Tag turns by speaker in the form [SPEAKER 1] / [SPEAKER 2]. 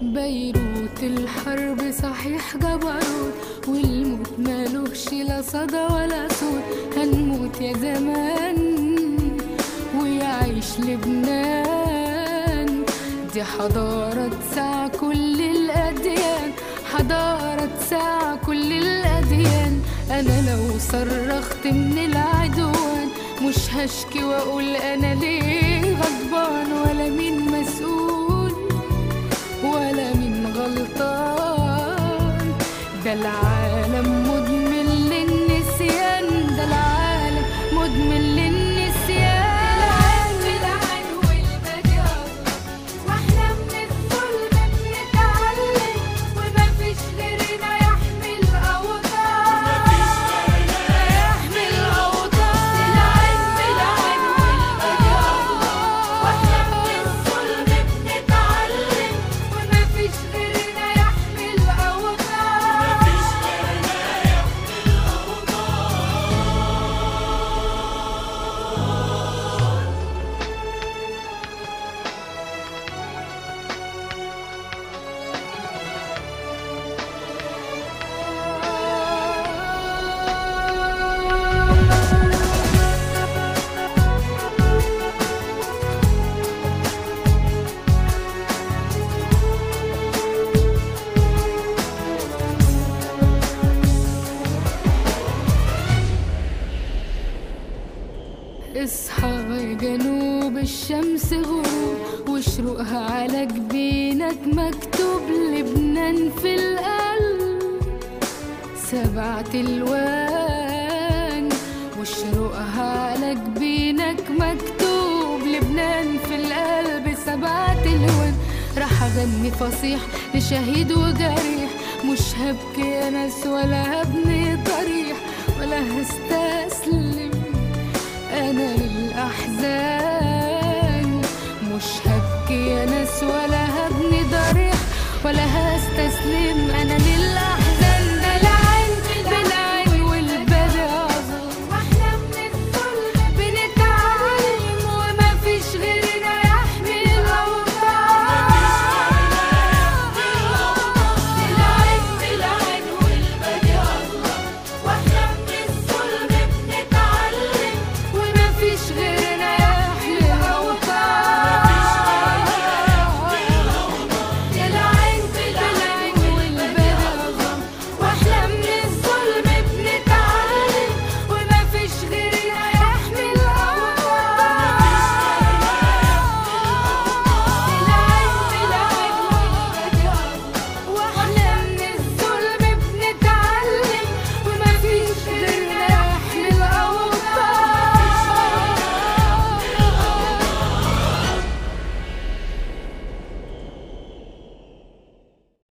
[SPEAKER 1] بيروت الحرب صحيح جبروت والموت مالوش لا صدى ولا صوت هنموت يا زمان ويعيش لبنان دي حضارة تسع كل الأديان حضارة تسع كل الأديان أنا لو صرخت من العدوان مش هشكي وأقول أنا ليه غضبان ولا مين مسؤول ولا مين غلطان ده العالم مدمن للنسيان ده العالم مدمن للنسيان العين والمجال واحنا من الظلم بنتعلم ومفيش غيرنا يحمي الاوطان يحمي الاوطان العين بالعين والمجال واحنا من الظلم بنتعلم ومفيش غيرنا يحمي الاوطان اصحى يا جنوب الشمس غروب وشروقها على جبينك مكتوب لبنان في القلب سبعة الوان وشروقها على جبينك مكتوب لبنان في القلب سبعة الوان راح اغني فصيح لشهيد وجريح مش هبكي يا ناس ولا هبني ضريح ولا هستسلم انا للاحزان مش هبكي يا ناس ولا هبني ضريح ولا هستسلم انا للاحزان